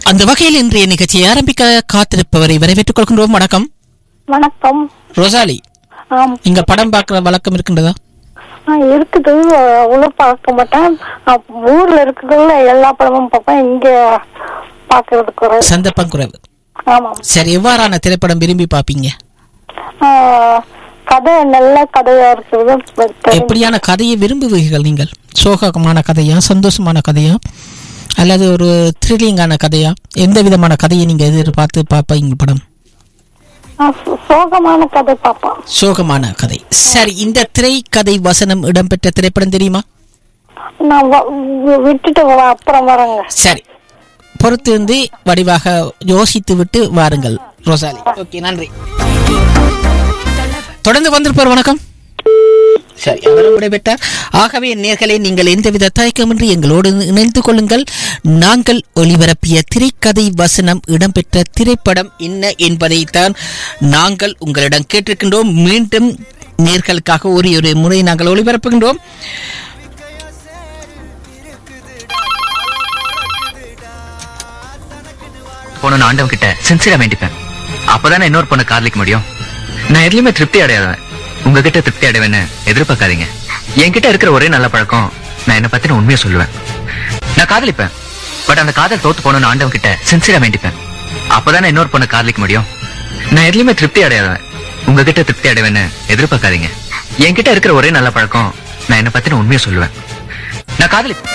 அந்த வகையில் இன்றைய நிகழ்ச்சியை ஆரம்பிக்க காத்திருப்பவரை வரவேற்றுக் கொள்கின்றோம் வணக்கம் வணக்கம் ரோசாலி ஆம் இங்க படம் பார்க்கிற வழக்கம் இருக்கின்றதா ஆ, இருக்குது அவ்வளவு பார்க்க மாட்டேன் ஆ, ஊர்ல இருக்கிறதுல எல்லா படமும் பார்ப்பேன் இங்க பாக்குறது குறை சந்தர்ப்பம் குறைவு ஆமாம் சரி எவ்வாறான திரைப்படம் விரும்பி பார்ப்பீங்க ஆ, கதை நல்ல கதையா இருக்கிறது தெரியும். எப்படியான கதையை விரும்புவீர்கள் நீங்கள் சோகமான கதையா சந்தோஷமான கதையா அல்லது ஒரு த்ரில்லிங்கான கதையா எந்த விதமான கதையை நீங்க எதிர்பார்த்து பார்ப்பீங்க படம் ஆ, சோ- சோகமான கதை பார்ப்பேன் சோகமான கதை சரி இந்த திரைக்கதை வசனம் இடம்பெற்ற திரைப்படம் தெரியுமா நான் வ- வி- விட்டுட்டு வ- அப்புறம் வரேங்க சரி பொறுத்திருந்து வடிவாக யோசித்து விட்டு வாருங்கள் ரோசாலி ஓகே நன்றி தொடர்ந்து வந்திருப்பார் வணக்கம் சரி அவரும் விடைபெற்றார் ஆகவே நேர்களே நீங்கள் எந்தவித தயக்கமின்றி எங்களோடு இணைந்து கொள்ளுங்கள் நாங்கள் ஒளிபரப்பிய திரைக்கதை வசனம் இடம்பெற்ற திரைப்படம் என்ன என்பதைத்தான் நாங்கள் உங்களிடம் கேட்டிருக்கின்றோம் மீண்டும் நேர்களுக்காக ஒரு ஒரு முறை நாங்கள் ஒளிபரப்புகின்றோம் போன ஆண்டவன் கிட்ட சின்சியரா வேண்டிப்பேன் அப்பதானே இன்னொரு பொண்ணு காதலிக்க முடியும் நான் எதுலயுமே திருப்தி அடையாதவன் உங்ககிட்ட திருப்தி அடைவேன்னு எதிர்பார்க்காதீங்க என்கிட்ட இருக்கிற ஒரே நல்ல பழக்கம் நான் என்ன பத்தின உண்மையை சொல்லுவேன் நான் காதலிப்பேன் பட் அந்த காதல் தோத்து போகணும்னு ஆண்டவன் கிட்ட சின்சியரா வேண்டிப்பேன் அப்பதானே இன்னொரு பொண்ணு காதலிக்க முடியும் நான் எதுலயுமே திருப்தி அடையாதவன் உங்ககிட்ட திருப்தி அடைவேன்னு எதிர்பார்க்காதீங்க என்கிட்ட இருக்கிற ஒரே நல்ல பழக்கம் நான் என்ன பத்தின உண்மையை சொல்லுவேன் நான் காதலிப்பேன்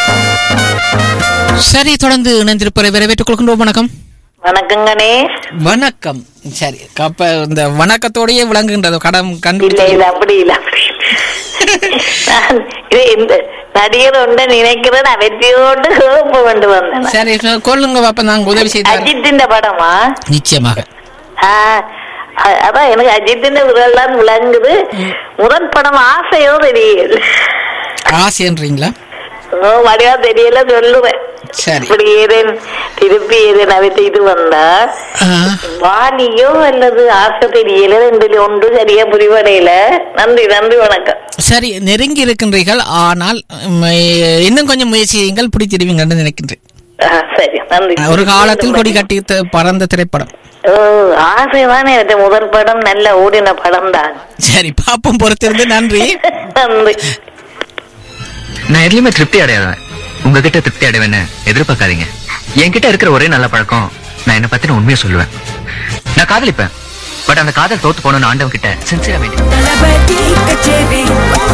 சரி தொடர்ந்து இணைந்திருப்பதை வரவேற்றுக் கொள்கின்றோம் வணக்கம் வணக்கம் கணேஷ் வணக்கம் சரி அப்ப இந்த வணக்கத்தோடயே விளங்குகின்றது கடம் இல்ல கண்டு இல்ல அப்படி இல்ல அப்படி இல்ல. நான் இது இந்த நடிகர் ஒன்று நினைக்கிறேன் நான் வெற்றியோடு கேட்ப கொண்டு வந்தேன் சரி கொள்ளுங்க பாப்ப நாங்க உதவி செய்து அஜித்தின் படமா நிச்சயமாக ஆ, அ- அதான் எனக்கு அஜித்தின் விரல்லாம் விளங்குது முதல் படம் ஆசையோ தெரியல ஆசைன்றீங்களா ஓ, வடிவா தெரியல சொல்லுவேன் சரி இப்படி ஏதேன் திருப்பி ஏதேன் அதை செய்து வந்தா ஆ, வாலியோ அல்லது ஆசை தெரியல ரெண்டுல ஒன்று சரியா புரிவடையில நன்றி நன்றி வணக்கம் சரி நெருங்கி இருக்கின்றீர்கள் ஆனால் உம், இன்னும் கொஞ்சம் முயற்சி செய்யுங்கள் பிடித்திடுவீங்கன்னு நினைக்கின்றேன் ஆ, சரி நன்றி ஒரு காலத்தில் கொடி கட்டி த- பறந்த திரைப்படம் ஓ ஆசைதானே எனக்கு முதல் படம் நல்ல ஓடின படம் தான் சரி பாப்போம் பொறுத்திருந்து நன்றி நன்றி நான் எதுலயுமே திருப்தி அடையாதவன் உங்ககிட்ட திருப்தி அடைவேன்னு எதிர்பார்க்காதீங்க என்கிட்ட இருக்கிற ஒரே நல்ல பழக்கம் நான் என்ன பத்தின உண்மையை சொல்லுவேன் நான் காதலிப்பேன் பட் அந்த காதல் தோத்து போகணும்னு ஆண்டவன் கிட்ட சின்சியரா வேண்டி தளபதி கச்சேரி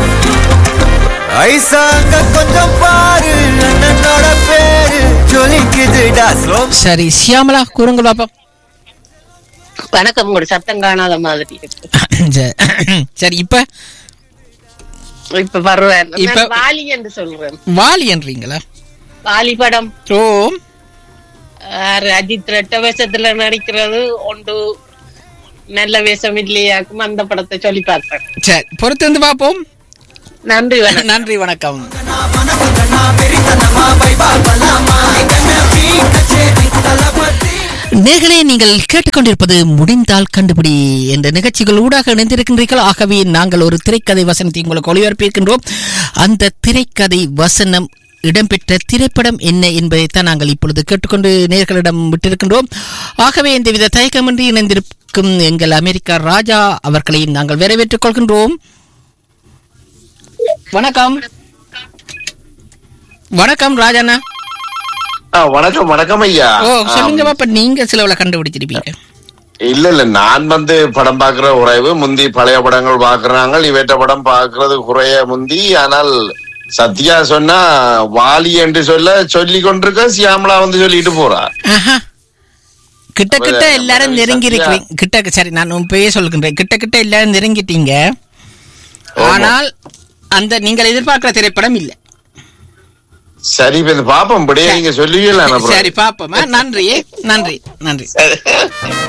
ஐசாங்க கொஞ்சம் பாரு அண்ணனோட பேரு ஜொலிக்குதுடா ஸ்லோ சரி சியாமலா கூறுங்கள் பாப்போம் வணக்கம் உங்களோட சத்தம் காணாத மாதிரி இருக்கு சரி. சரி இப்ப இப்ப வருவேன் இப்ப- நான் வாலி என்று சொல்றேன் வாலி என்றீங்களா வாலி படம் ஓ ஆறு அஜித் ரெட்ட வேஷத்துல நடிக்கிறது ஒன்று நல்ல வேஷம் இல்லையாக்கும் அந்த படத்தை சொல்லி பார்ப்பேன் சரி பொறுத்திருந்து பாப்போம் நன்றி வணக்கம் நன்றி வணக்கம் நேர்களே நீங்கள் கேட்டுக்கொண்டிருப்பது முடிந்தால் கண்டுபிடி என்ற நிகழ்ச்சிகள் ஊடாக இணைந்திருக்கின்றீர்கள் ஆகவே நாங்கள் ஒரு திரைக்கதை வசனத்தை உங்களுக்கு ஒளிபரப்பியிருக்கின்றோம் அந்த திரைக்கதை வசனம் இடம்பெற்ற திரைப்படம் என்ன என்பதைத்தான் நாங்கள் இப்பொழுது கேட்டுக்கொண்டு நேர்களிடம் விட்டிருக்கின்றோம் ஆகவே எந்தவித தயக்கமின்றி இணைந்திருக்கும் எங்கள் அமெரிக்கா ராஜா அவர்களையும் நாங்கள் வரவேற்றுக் கொள்கின்றோம் வணக்கம் வணக்கம் ராஜாண்ணா ஆ, வணக்கம் வணக்கம் ஐயா ஓ சொல்லுங்க பாப்பா நீங்க சிலவுல கண்டுபிடிச்சிருப்பீங்க இல்ல இல்ல நான் வந்து படம் பாக்குற உறைவு முந்தி பழைய படங்கள் பாக்குறாங்க இவற்ற படம் பாக்குறது குறைய முந்தி ஆனால் சத்யா சொன்னா வாலி என்று சொல்ல சொல்லி கொண்டிருக்க சியாமலா வந்து சொல்லிட்டு போறா ஆஹா. கிட்ட கிட்ட முதல்ல எல்லாரும் முதல்ல நெருங்கி சத்யா. இருக்கிறீங்க கிட்ட சரி நான் உன் பேய சொல்கின்றேன் கிட்ட கிட்ட எல்லாரும் நெருங்கிட்டீங்க ஆமா. ஆனால் அந்த நீங்கள் எதிர்பார்க்கிற திரைப்படம் இல்ல சரி இப்ப இந்த பாப்போம் இப்படியே நீங்க சொல்லுவீங்களா சரி பாப்போம் நன்றி நன்றி நன்றி